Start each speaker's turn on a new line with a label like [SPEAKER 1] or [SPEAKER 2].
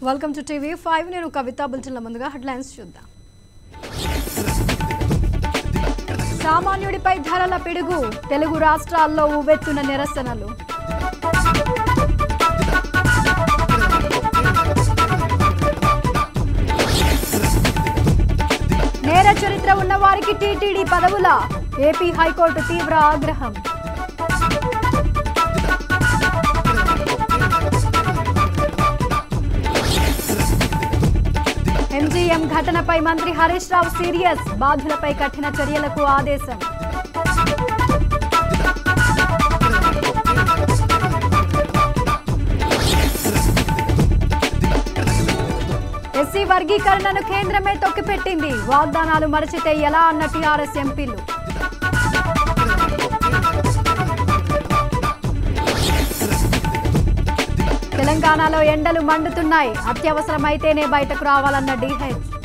[SPEAKER 1] welcome to TV five నేను కవిత బులెటిన్ల ముందుగా headlines చూద్దాం సామాన్యుడిపై ధరల పిడుగు తెలుగు రాష్ట్రాల్లో ఉవ్వెత్తున నిరసనలు నేర చరిత్ర ఉన్న వారికి టీటీడీ పదవుల ఏపీ హైకోర్టు తీవ్ర ఆగ్రహం ఎంజీఎం ఘటనపై మంత్రి హరీష్ రావు సీరియస్ బాధ్యులపై కఠిన చర్యలకు ఆదేశం ఎస్సీ వర్గీకరణను కేంద్రమే తొక్కిపెట్టింది వాగ్దానాలు మరచితే ఎలా అన్న టీఆర్ఎస్ ఎంపీలు తెలంగాణలో ఎండలు మండుతున్నాయి అత్యవసరమైతేనే బయటకు రావాలన్న డిహెచ్